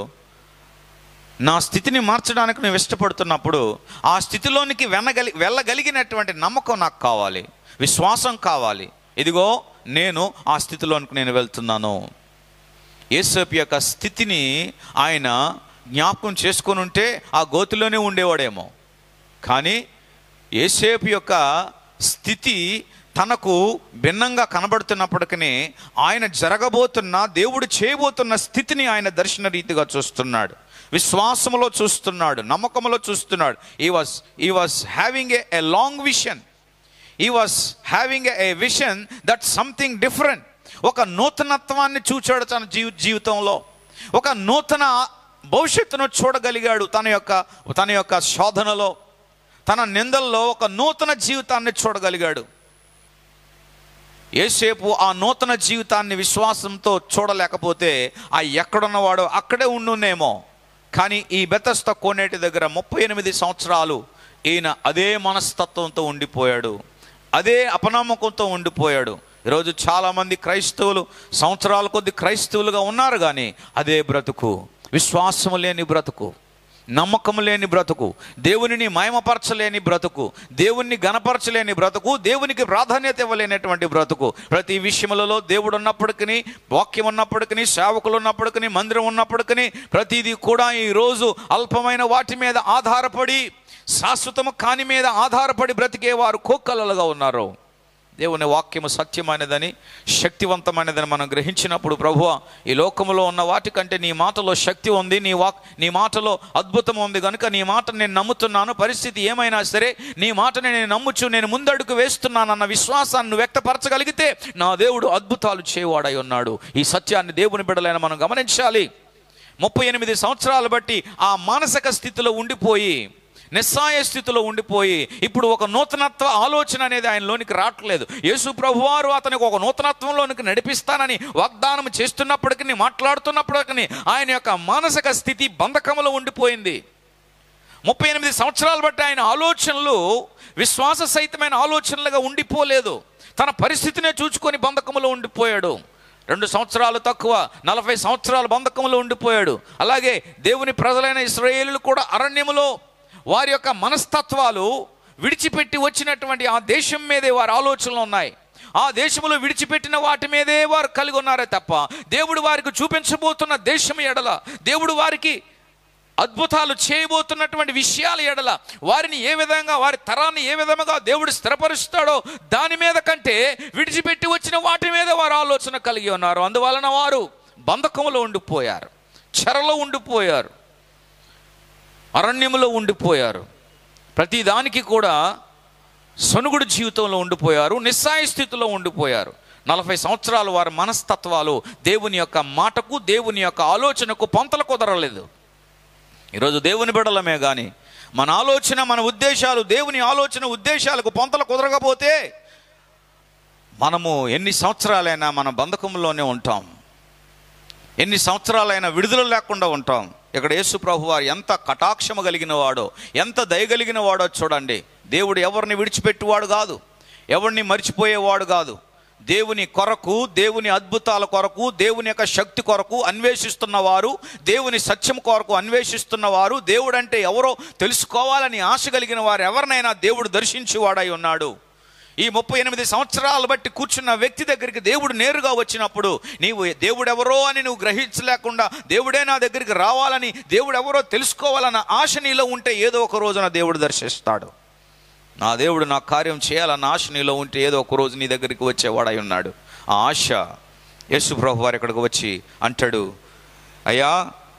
నా స్థితిని మార్చడానికి నువ్వు ఇష్టపడుతున్నప్పుడు ఆ స్థితిలోనికి వెనగలి వెళ్ళగలిగినటువంటి నమ్మకం నాకు కావాలి విశ్వాసం కావాలి ఇదిగో నేను ఆ స్థితిలోనికి నేను వెళ్తున్నాను యేసపు యొక్క స్థితిని ఆయన జ్ఞాపకం చేసుకొని ఉంటే ఆ గోతిలోనే ఉండేవాడేమో కానీ ఏసేపు యొక్క స్థితి తనకు భిన్నంగా కనబడుతున్నప్పటికీ ఆయన జరగబోతున్న దేవుడు చేయబోతున్న స్థితిని ఆయన దర్శన రీతిగా చూస్తున్నాడు విశ్వాసములో చూస్తున్నాడు నమ్మకములో చూస్తున్నాడు he was he was having a long vision he was having a vision that something different ఒక నూతనత్వాన్ని చూచాడు తన జీవి జీవితంలో ఒక నూతన భవిష్యత్తును చూడగలిగాడు తన యొక్క తన యొక్క శోధనలో తన నిందల్లో ఒక నూతన జీవితాన్ని చూడగలిగాడు ఏసేపు ఆ నూతన జీవితాన్ని విశ్వాసంతో చూడలేకపోతే ఆ ఎక్కడున్నవాడో అక్కడే ఉండునేమో కానీ ఈ బెతస్త కోనేటి దగ్గర ముప్పై ఎనిమిది సంవత్సరాలు ఈయన అదే మనస్తత్వంతో ఉండిపోయాడు అదే అపనమ్మకంతో ఉండిపోయాడు ఈరోజు చాలామంది క్రైస్తవులు సంవత్సరాల కొద్ది క్రైస్తవులుగా ఉన్నారు కానీ అదే బ్రతుకు విశ్వాసము లేని బ్రతుకు నమ్మకము లేని బ్రతుకు దేవునిని మయమపరచలేని బ్రతుకు దేవుణ్ణి గణపరచలేని బ్రతుకు దేవునికి ప్రాధాన్యత ఇవ్వలేనటువంటి బ్రతుకు ప్రతి విషయములలో దేవుడు ఉన్నప్పటికీ వాక్యం ఉన్నప్పటికీ సేవకులు ఉన్నప్పటికీ మందిరం ఉన్నప్పటికీ ప్రతిదీ కూడా ఈరోజు అల్పమైన వాటి మీద ఆధారపడి శాశ్వతము కాని మీద ఆధారపడి బ్రతికే వారు కోక్కలలుగా ఉన్నారు దేవుని వాక్యము సత్యమైనదని శక్తివంతమైనదని మనం గ్రహించినప్పుడు ప్రభువ ఈ లోకములో ఉన్న వాటికంటే నీ మాటలో శక్తి ఉంది నీ వాక్ నీ మాటలో అద్భుతం ఉంది కనుక నీ మాట నేను నమ్ముతున్నాను పరిస్థితి ఏమైనా సరే నీ మాటని నేను నమ్ముచు నేను ముందడుగు వేస్తున్నానన్న విశ్వాసాన్ని వ్యక్తపరచగలిగితే నా దేవుడు అద్భుతాలు చేయవాడై ఉన్నాడు ఈ సత్యాన్ని దేవుని బిడలైన మనం గమనించాలి ముప్పై ఎనిమిది సంవత్సరాలు బట్టి ఆ మానసిక స్థితిలో ఉండిపోయి నిస్సాయ స్థితిలో ఉండిపోయి ఇప్పుడు ఒక నూతనత్వ ఆలోచన అనేది ఆయనలోనికి రావట్లేదు యేసు ప్రభువారు అతనికి ఒక నూతనత్వంలోనికి నడిపిస్తానని వాగ్దానం చేస్తున్నప్పటికీ మాట్లాడుతున్నప్పటికీ ఆయన యొక్క మానసిక స్థితి బంధకములో ఉండిపోయింది ముప్పై ఎనిమిది సంవత్సరాలు బట్టి ఆయన ఆలోచనలు విశ్వాస సహితమైన ఆలోచనలుగా ఉండిపోలేదు తన పరిస్థితినే చూచుకొని బంధకములో ఉండిపోయాడు రెండు సంవత్సరాలు తక్కువ నలభై సంవత్సరాల బంధకంలో ఉండిపోయాడు అలాగే దేవుని ప్రజలైన ఇస్రాయేలు కూడా అరణ్యములో వారి యొక్క మనస్తత్వాలు విడిచిపెట్టి వచ్చినటువంటి ఆ దేశం మీదే వారి ఆలోచనలు ఉన్నాయి ఆ దేశంలో విడిచిపెట్టిన వాటి మీదే వారు కలిగి ఉన్నారే తప్ప దేవుడు వారికి చూపించబోతున్న దేశం ఎడల దేవుడు వారికి అద్భుతాలు చేయబోతున్నటువంటి విషయాల ఎడల వారిని ఏ విధంగా వారి తరాన్ని ఏ విధంగా దేవుడు స్థిరపరుస్తాడో దాని మీద కంటే విడిచిపెట్టి వచ్చిన వాటి మీద వారు ఆలోచన కలిగి ఉన్నారు అందువలన వారు బంధకంలో ఉండిపోయారు చెరలో ఉండిపోయారు అరణ్యములో ఉండిపోయారు ప్రతి దానికి కూడా సనుగుడు జీవితంలో ఉండిపోయారు నిస్సాయ స్థితిలో ఉండిపోయారు నలభై సంవత్సరాలు వారి మనస్తత్వాలు దేవుని యొక్క మాటకు దేవుని యొక్క ఆలోచనకు పొంతలు కుదరలేదు ఈరోజు దేవుని బిడలమే కానీ మన ఆలోచన మన ఉద్దేశాలు దేవుని ఆలోచన ఉద్దేశాలకు పొంతలు కుదరకపోతే మనము ఎన్ని సంవత్సరాలైనా మన బంధకంలోనే ఉంటాం ఎన్ని సంవత్సరాలైనా విడుదల లేకుండా ఉంటాం ఇక్కడ యేసు ప్రభు వారు ఎంత కటాక్షము కలిగిన వాడో ఎంత దయగలిగిన వాడో చూడండి దేవుడు ఎవరిని విడిచిపెట్టువాడు కాదు ఎవరిని మర్చిపోయేవాడు కాదు దేవుని కొరకు దేవుని అద్భుతాల కొరకు దేవుని యొక్క శక్తి కొరకు అన్వేషిస్తున్న వారు దేవుని సత్యం కొరకు అన్వేషిస్తున్న వారు దేవుడు అంటే ఎవరో తెలుసుకోవాలని ఆశ కలిగిన వారు ఎవరినైనా దేవుడు దర్శించేవాడై ఉన్నాడు ఈ ముప్పై ఎనిమిది సంవత్సరాలు బట్టి కూర్చున్న వ్యక్తి దగ్గరికి దేవుడు నేరుగా వచ్చినప్పుడు నీవు దేవుడెవరో అని నువ్వు గ్రహించలేకుండా దేవుడే నా దగ్గరికి రావాలని దేవుడెవరో తెలుసుకోవాలన్న ఆశ నీలో ఉంటే ఏదో ఒక రోజున దేవుడు దర్శిస్తాడు నా దేవుడు నా కార్యం చేయాలన్న ఆశ నీలో ఉంటే ఏదో ఒక రోజు నీ దగ్గరికి వచ్చేవాడై ఉన్నాడు ఆ ఆశ యేసు ప్రభు వారు ఇక్కడికి వచ్చి అంటాడు అయ్యా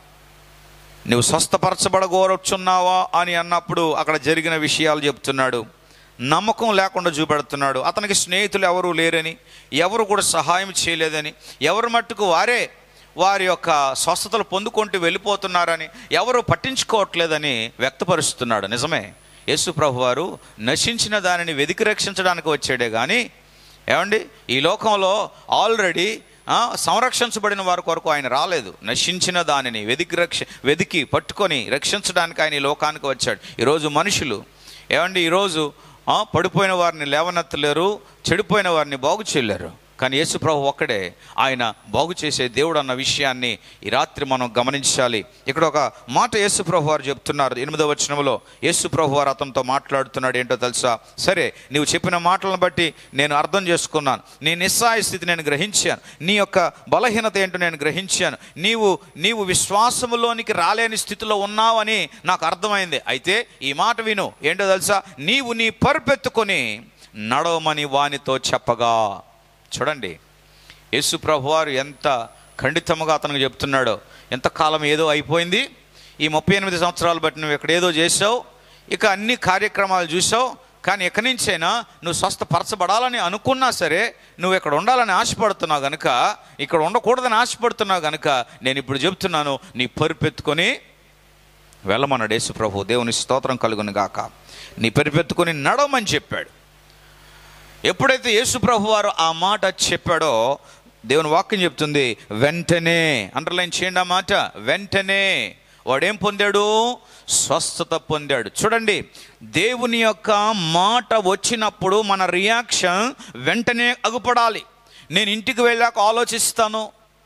నువ్వు స్వస్థపరచబడగోరొచ్చున్నావా అని అన్నప్పుడు అక్కడ జరిగిన విషయాలు చెప్తున్నాడు నమ్మకం లేకుండా చూపెడుతున్నాడు అతనికి స్నేహితులు ఎవరు లేరని ఎవరు కూడా సహాయం చేయలేదని ఎవరి మట్టుకు వారే వారి యొక్క స్వస్థతలు పొందుకుంటూ వెళ్ళిపోతున్నారని ఎవరు పట్టించుకోవట్లేదని వ్యక్తపరుస్తున్నాడు నిజమే యేసు ప్రభు వారు నశించిన దానిని వెతికి రక్షించడానికి వచ్చాడే కానీ ఏమండి ఈ లోకంలో ఆల్రెడీ ఆ, సంరక్షించబడిన వారి కొరకు ఆయన రాలేదు నశించిన దానిని వెతికి రక్ష వెతికి పట్టుకొని రక్షించడానికి ఆయన ఈ లోకానికి వచ్చాడు ఈరోజు మనుషులు ఏమండి ఈరోజు ఆ, పడిపోయిన వారిని లేవనెత్తలేరు చెడిపోయిన వారిని బాగు చేయలేరు కానీ యేసు ప్రభు ఒక్కడే ఆయన బాగు చేసే దేవుడు అన్న విషయాన్ని ఈ రాత్రి మనం గమనించాలి ఇక్కడ ఒక మాట యేసు ప్రభు వారు చెప్తున్నారు ఎనిమిదవ వచనంలో యేసు ప్రభు వారు అతనితో మాట్లాడుతున్నాడు ఏంటో తెలుసా సరే నీవు చెప్పిన మాటలను బట్టి నేను అర్థం చేసుకున్నాను నీ నిస్సాయ స్థితి నేను గ్రహించాను నీ యొక్క బలహీనత ఏంటో నేను గ్రహించాను నీవు నీవు విశ్వాసములోనికి రాలేని స్థితిలో ఉన్నావని నాకు అర్థమైంది అయితే ఈ మాట విను ఏంటో తెలుసా నీవు నీ పరుపెత్తుకొని నడవమని వానితో చెప్పగా చూడండి యేసు ప్రభువారు ఎంత ఖండితముగా అతనికి చెప్తున్నాడో ఎంతకాలం ఏదో అయిపోయింది ఈ ముప్పై ఎనిమిది సంవత్సరాలు బట్టి నువ్వు ఇక్కడ ఏదో చేసావు ఇక అన్ని కార్యక్రమాలు చూసావు కానీ ఎక్కడి నుంచైనా నువ్వు స్వస్థపరచబడాలని అనుకున్నా సరే నువ్వు ఇక్కడ ఉండాలని ఆశపడుతున్నావు గనుక ఇక్కడ ఉండకూడదని ఆశపడుతున్నావు గనుక నేను ఇప్పుడు చెప్తున్నాను నీ పరిపెత్తుకొని వెళ్ళమన్నాడు యేసు ప్రభు దేవుని స్తోత్రం కలుగును గాక నీ పరిపెత్తుకొని నడవమని చెప్పాడు ఎప్పుడైతే యేసు ప్రభు వారు ఆ మాట చెప్పాడో దేవుని వాక్యం చెప్తుంది వెంటనే అండర్లైన్ చేయండి ఆ మాట వెంటనే వాడేం పొందాడు స్వస్థత పొందాడు చూడండి దేవుని యొక్క మాట వచ్చినప్పుడు మన రియాక్షన్ వెంటనే అగుపడాలి నేను ఇంటికి వెళ్ళాక ఆలోచిస్తాను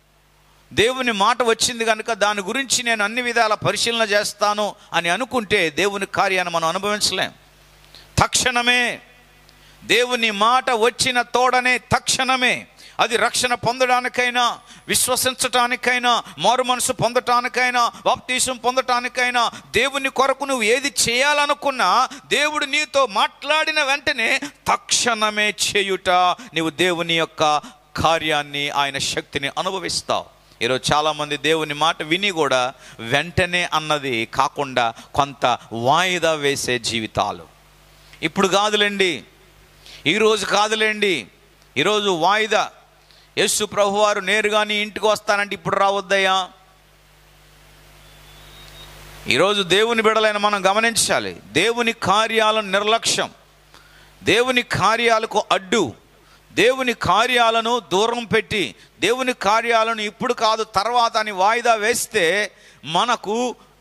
దేవుని మాట వచ్చింది కనుక దాని గురించి నేను అన్ని విధాల పరిశీలన చేస్తాను అని అనుకుంటే దేవుని కార్యాన్ని మనం అనుభవించలేం తక్షణమే దేవుని మాట వచ్చిన తోడనే తక్షణమే అది రక్షణ పొందడానికైనా విశ్వసించటానికైనా మారు మనసు పొందటానికైనా బాప్తీసం పొందటానికైనా దేవుని కొరకు నువ్వు ఏది చేయాలనుకున్నా దేవుడు నీతో మాట్లాడిన వెంటనే తక్షణమే చేయుట నీవు దేవుని యొక్క కార్యాన్ని ఆయన శక్తిని అనుభవిస్తావు ఈరోజు చాలామంది దేవుని మాట విని కూడా వెంటనే అన్నది కాకుండా కొంత వాయిదా వేసే జీవితాలు ఇప్పుడు కాదులేండి ఈరోజు కాదులేండి ఈరోజు వాయిదా యేసు ప్రభువారు నేరుగా నీ ఇంటికి వస్తానంటే ఇప్పుడు రావద్దయ్యా ఈరోజు దేవుని బిడలైన మనం గమనించాలి దేవుని కార్యాలను నిర్లక్ష్యం దేవుని కార్యాలకు అడ్డు దేవుని కార్యాలను దూరం పెట్టి దేవుని కార్యాలను ఇప్పుడు కాదు తర్వాత అని వాయిదా వేస్తే మనకు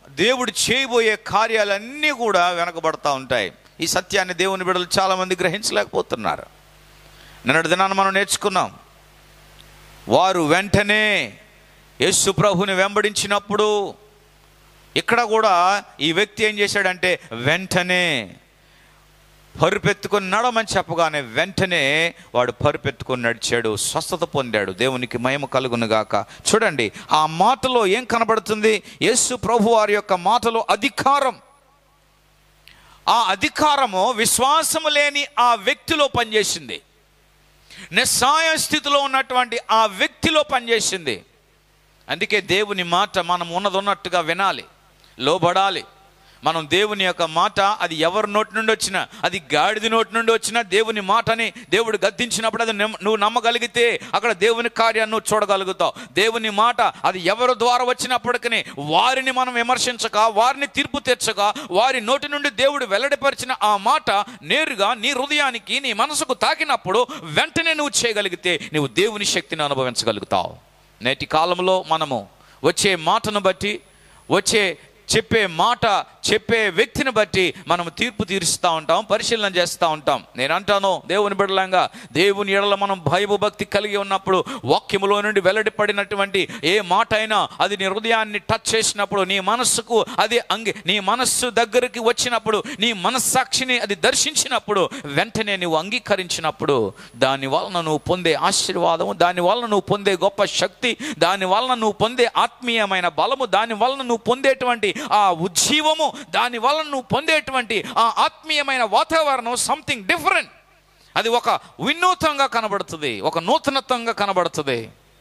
దేవుడు చేయబోయే కార్యాలన్నీ కూడా వెనకబడతా ఉంటాయి ఈ సత్యాన్ని దేవుని బిడ్డలు చాలామంది గ్రహించలేకపోతున్నారు నిన్నటి దినాన్ని మనం నేర్చుకున్నాం వారు వెంటనే యేసు ప్రభుని వెంబడించినప్పుడు ఇక్కడ కూడా ఈ వ్యక్తి ఏం చేశాడంటే వెంటనే పరుపెత్తుకొని నడమని చెప్పగానే వెంటనే వాడు పరుపెత్తుకొని నడిచాడు స్వస్థత పొందాడు దేవునికి మహిమ కలుగును గాక చూడండి ఆ మాటలో ఏం కనబడుతుంది యేసు ప్రభు వారి యొక్క మాటలో అధికారం ఆ అధికారము విశ్వాసము లేని ఆ వ్యక్తిలో పనిచేసింది నిస్సాయ స్థితిలో ఉన్నటువంటి ఆ వ్యక్తిలో పనిచేసింది అందుకే దేవుని మాట మనం ఉన్నది ఉన్నట్టుగా వినాలి లోబడాలి మనం దేవుని యొక్క మాట అది ఎవరి నోటి నుండి వచ్చినా అది గాడిద నోటి నుండి వచ్చినా దేవుని మాటని దేవుడు గద్దించినప్పుడు అది నమ్మ- నువ్వు నమ్మగలిగితే అక్కడ దేవుని కార్యాన్ని నువ్వు చూడగలుగుతావు దేవుని మాట అది ఎవరి ద్వారా వచ్చినప్పటికీ వారిని మనం విమర్శించక వారిని తీర్పు తెచ్చక వారి నోటి నుండి దేవుడు వెల్లడిపరిచిన ఆ మాట నేరుగా నీ హృదయానికి నీ మనసుకు తాకినప్పుడు వెంటనే నువ్వు చేయగలిగితే నువ్వు దేవుని శక్తిని అనుభవించగలుగుతావు నేటి కాలంలో మనము వచ్చే మాటను బట్టి వచ్చే చెప్పే మాట చెప్పే వ్యక్తిని బట్టి మనం తీర్పు తీరుస్తూ ఉంటాం పరిశీలన చేస్తూ ఉంటాం నేను అంటాను దేవుని బిడలంగా దేవుని ఎడల మనం భయభక్తి కలిగి ఉన్నప్పుడు వాక్యములో నుండి వెల్లడిపడినటువంటి ఏ మాట అయినా అది నీ హృదయాన్ని టచ్ చేసినప్పుడు నీ మనస్సుకు అది అంగి నీ మనస్సు దగ్గరికి వచ్చినప్పుడు నీ మనస్సాక్షిని అది దర్శించినప్పుడు వెంటనే నువ్వు అంగీకరించినప్పుడు దాని వలన నువ్వు పొందే ఆశీర్వాదము దాని వలన నువ్వు పొందే గొప్ప శక్తి దాని వలన నువ్వు పొందే ఆత్మీయమైన బలము దాని వలన నువ్వు పొందేటువంటి ఆ ఉజ్జీవము దాని వలన నువ్వు పొందేటువంటి ఆ ఆత్మీయమైన వాతావరణం సంథింగ్ డిఫరెంట్ అది ఒక వినూత్నంగా కనబడుతుంది ఒక నూతనత్వంగా కనబడుతుంది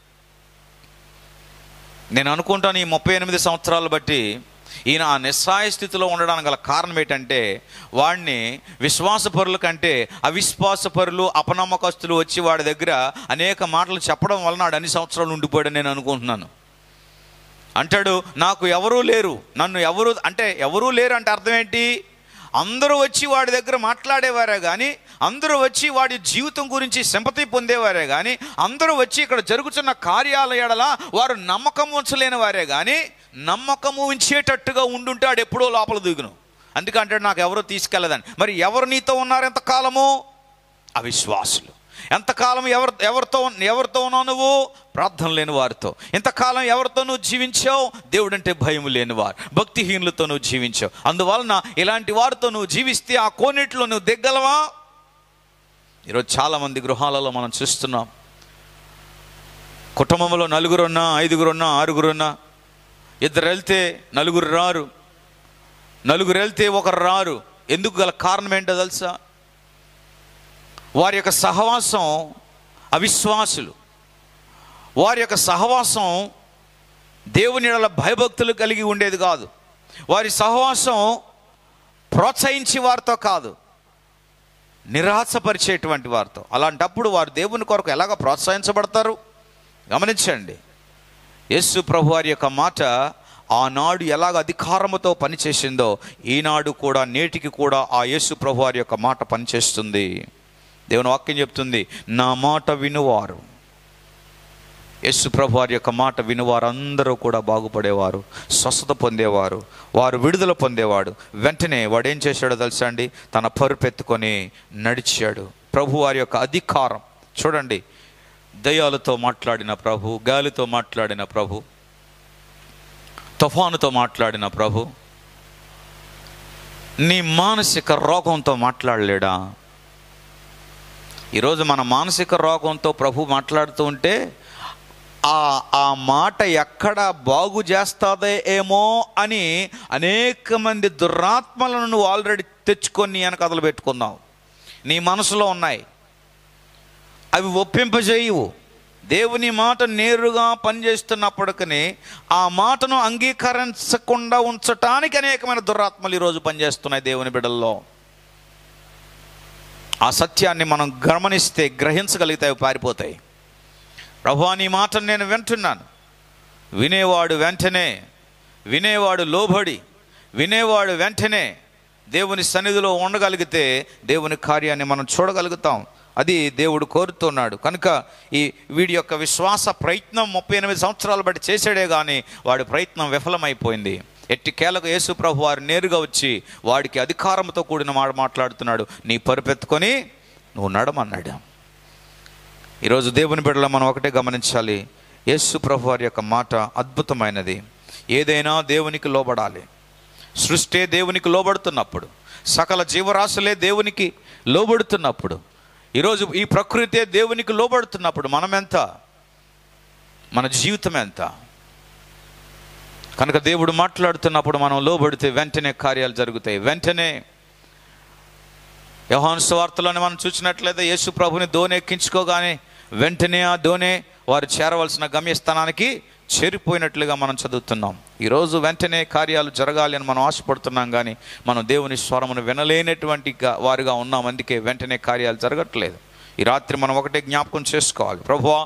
నేను అనుకుంటాను ఈ ముప్పై ఎనిమిది సంవత్సరాలు బట్టి ఈయన ఆ నిస్సాయ స్థితిలో ఉండడానికి గల కారణం ఏంటంటే వాడిని విశ్వాసపరుల కంటే అవిశ్వాసపరులు అపనమ్మకస్తులు వచ్చి వాడి దగ్గర అనేక మాటలు చెప్పడం వలన వాడు అన్ని సంవత్సరాలు ఉండిపోయాడని నేను అనుకుంటున్నాను అంటాడు నాకు ఎవరూ లేరు నన్ను ఎవరు అంటే ఎవరూ లేరు అంటే అర్థం ఏంటి అందరూ వచ్చి వాడి దగ్గర మాట్లాడేవారే కానీ అందరూ వచ్చి వాడి జీవితం గురించి సింపతి పొందేవారే కానీ అందరూ వచ్చి ఇక్కడ జరుగుతున్న కార్యాల ఎడల వారు నమ్మకం ఉంచలేని వారే కానీ నమ్మకము ఉంచేటట్టుగా ఉండుంటే ఆడు ఎప్పుడో లోపల దిగును అందుకంటే నాకు ఎవరో తీసుకెళ్ళదని మరి ఎవరు నీతో ఉన్నారు ఎంతకాలము అవిశ్వాసులు ఎంతకాలం ఎవరు ఎవరితో ఎవరితో ఉన్నావు నువ్వు ప్రార్థన లేని వారితో ఎంతకాలం ఎవరితో నువ్వు జీవించావు దేవుడంటే భయం లేని వారు భక్తిహీనులతో నువ్వు జీవించావు అందువలన ఇలాంటి వారితో నువ్వు జీవిస్తే ఆ కోనేటిలో నువ్వు దిగ్గలవా ఈరోజు చాలామంది గృహాలలో మనం చూస్తున్నాం కుటుంబంలో నలుగురున్నా ఐదుగురున్నా ఆరుగురున్నా ఇద్దరు వెళ్తే నలుగురు రారు నలుగురు వెళ్తే ఒకరు రారు ఎందుకు గల కారణం ఏంటో తెలుసా వారి యొక్క సహవాసం అవిశ్వాసులు వారి యొక్క సహవాసం దేవుని ఎడల భయభక్తులు కలిగి ఉండేది కాదు వారి సహవాసం ప్రోత్సహించే వారితో కాదు నిరాశపరిచేటువంటి వారితో అలాంటప్పుడు వారు దేవుని కొరకు ఎలాగ ప్రోత్సహించబడతారు గమనించండి యేసు ప్రభు వారి యొక్క మాట ఆనాడు ఎలాగ అధికారముతో పనిచేసిందో ఈనాడు కూడా నేటికి కూడా ఆ యేసు ప్రభు వారి యొక్క మాట పనిచేస్తుంది దేవుని వాక్యం చెప్తుంది నా మాట వినువారు యేసు ప్రభు వారి యొక్క మాట వినువారు అందరూ కూడా బాగుపడేవారు స్వస్థత పొందేవారు వారు విడుదల పొందేవాడు వెంటనే వాడు ఏం చేశాడో తెలుసా అండి తన పరుపెత్తుకొని నడిచాడు ప్రభు వారి యొక్క అధికారం చూడండి దయ్యాలతో మాట్లాడిన ప్రభు గాలితో మాట్లాడిన ప్రభు తుఫానుతో మాట్లాడిన ప్రభు నీ మానసిక రోగంతో మాట్లాడలేడా ఈరోజు మన మానసిక రోగంతో ప్రభు మాట్లాడుతూ ఉంటే ఆ ఆ మాట ఎక్కడ బాగు చేస్తాదే ఏమో అని అనేక మంది దురాత్మలను నువ్వు ఆల్రెడీ తెచ్చుకొని అని కథలు పెట్టుకున్నావు నీ మనసులో ఉన్నాయి అవి ఒప్పింపజేయవు దేవుని మాట నేరుగా పనిచేస్తున్నప్పటికీ ఆ మాటను అంగీకరించకుండా ఉంచటానికి అనేకమైన దురాత్మలు ఈరోజు పనిచేస్తున్నాయి దేవుని బిడల్లో ఆ సత్యాన్ని మనం గమనిస్తే గ్రహించగలిగితే అవి పారిపోతాయి ప్రభా నీ మాటను నేను వింటున్నాను వినేవాడు వెంటనే వినేవాడు లోబడి వినేవాడు వెంటనే దేవుని సన్నిధిలో ఉండగలిగితే దేవుని కార్యాన్ని మనం చూడగలుగుతాం అది దేవుడు కోరుతున్నాడు కనుక ఈ వీడి యొక్క విశ్వాస ప్రయత్నం ముప్పై ఎనిమిది సంవత్సరాలు బట్టి చేసాడే కానీ వాడి ప్రయత్నం విఫలమైపోయింది ఎట్టి కేలకు యేసు ప్రభు వారు నేరుగా వచ్చి వాడికి అధికారంతో కూడిన మాట మాట్లాడుతున్నాడు నీ పరుపెత్తుకొని నువ్వు నడమన్నాడు ఈరోజు దేవుని బిడ్డలో మనం ఒకటే గమనించాలి యేసు ప్రభు వారి యొక్క మాట అద్భుతమైనది ఏదైనా దేవునికి లోబడాలి సృష్టి దేవునికి లోబడుతున్నప్పుడు సకల జీవరాశులే దేవునికి లోబడుతున్నప్పుడు ఈరోజు ఈ ప్రకృతే దేవునికి లోబడుతున్నప్పుడు మనం ఎంత మన జీవితం ఎంత కనుక దేవుడు మాట్లాడుతున్నప్పుడు మనం లోబడితే వెంటనే కార్యాలు జరుగుతాయి వెంటనే యోహాను సువార్తలోనే మనం చూసినట్లయితే యేసు ప్రభుని దోణి ఎక్కించుకోగానే వెంటనే ఆ దోణే వారు చేరవలసిన గమ్యస్థానానికి చేరిపోయినట్లుగా మనం చదువుతున్నాం ఈరోజు వెంటనే కార్యాలు జరగాలి అని మనం ఆశపడుతున్నాం కానీ మనం దేవుని స్వరమును వినలేనటువంటి గా- వారుగా ఉన్నాం అందుకే వెంటనే కార్యాలు జరగట్లేదు ఈ రాత్రి మనం ఒకటే జ్ఞాపకం చేసుకోవాలి ప్రభువా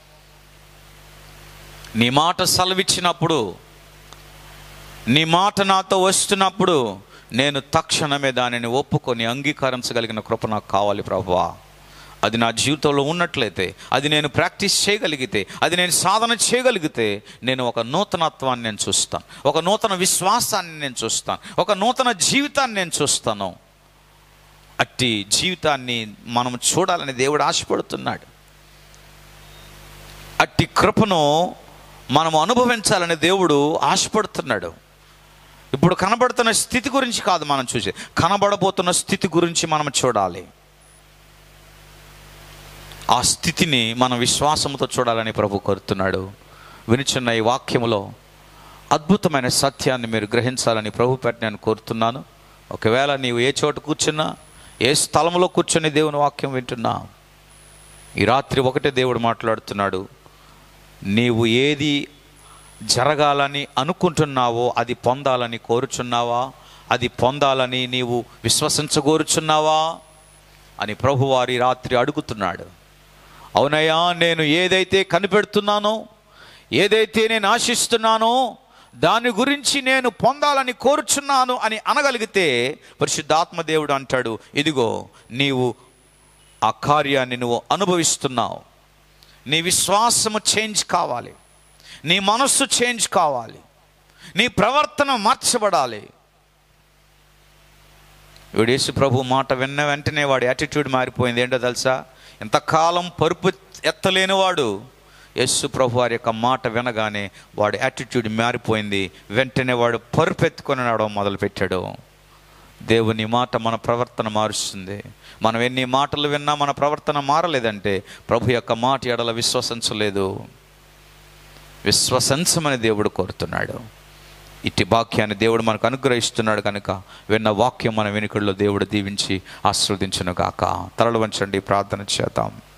నీ మాట సెలవిచ్చినప్పుడు నీ మాట నాతో వస్తున్నప్పుడు నేను తక్షణమే దానిని ఒప్పుకొని అంగీకరించగలిగిన కృప నాకు కావాలి ప్రభువా అది నా జీవితంలో ఉన్నట్లయితే అది నేను ప్రాక్టీస్ చేయగలిగితే అది నేను సాధన చేయగలిగితే నేను ఒక నూతనత్వాన్ని నేను చూస్తాను ఒక నూతన విశ్వాసాన్ని నేను చూస్తాను ఒక నూతన జీవితాన్ని నేను చూస్తాను అట్టి జీవితాన్ని మనం చూడాలని దేవుడు ఆశపడుతున్నాడు అట్టి కృపను మనం అనుభవించాలని దేవుడు ఆశపడుతున్నాడు ఇప్పుడు కనబడుతున్న స్థితి గురించి కాదు మనం చూసే కనబడబోతున్న స్థితి గురించి మనం చూడాలి ఆ స్థితిని మనం విశ్వాసంతో చూడాలని ప్రభు కోరుతున్నాడు వినిచున్న ఈ వాక్యములో అద్భుతమైన సత్యాన్ని మీరు గ్రహించాలని ప్రభు పెట్టి నేను కోరుతున్నాను ఒకవేళ నీవు ఏ చోట కూర్చున్నా ఏ స్థలంలో కూర్చొని దేవుని వాక్యం వింటున్నా ఈ రాత్రి ఒకటే దేవుడు మాట్లాడుతున్నాడు నీవు ఏది జరగాలని అనుకుంటున్నావో అది పొందాలని కోరుచున్నావా అది పొందాలని నీవు విశ్వసించగోరుచున్నావా అని ప్రభువారి రాత్రి అడుగుతున్నాడు అవునయ్యా నేను ఏదైతే కనిపెడుతున్నానో ఏదైతే నేను ఆశిస్తున్నానో దాని గురించి నేను పొందాలని కోరుచున్నాను అని అనగలిగితే పరిశుద్ధాత్మ దేవుడు అంటాడు ఇదిగో నీవు ఆ కార్యాన్ని నువ్వు అనుభవిస్తున్నావు నీ విశ్వాసము చేంజ్ కావాలి నీ మనస్సు చేంజ్ కావాలి నీ ప్రవర్తన మార్చబడాలి వీడు యేసు ప్రభు మాట విన్న వెంటనే వాడి యాటిట్యూడ్ మారిపోయింది ఏంటో తెలుసా ఇంతకాలం పరుపు ఎత్తలేనివాడు యేసు ప్రభు వారి యొక్క మాట వినగానే వాడి యాటిట్యూడ్ మారిపోయింది వెంటనే వాడు పరుపు ఎత్తుకొని నడవడం మొదలుపెట్టాడు దేవుని మాట మన ప్రవర్తన మారుస్తుంది మనం ఎన్ని మాటలు విన్నా మన ప్రవర్తన మారలేదంటే ప్రభు యొక్క మాట ఎడల విశ్వసించలేదు విశ్వసించమని దేవుడు కోరుతున్నాడు ఇట్టి వాక్యాన్ని దేవుడు మనకు అనుగ్రహిస్తున్నాడు కనుక విన్న వాక్యం మన వెనుకల్లో దేవుడు దీవించి ఆస్వాదించును గాక తరలు వంచండి ప్రార్థన చేద్దాం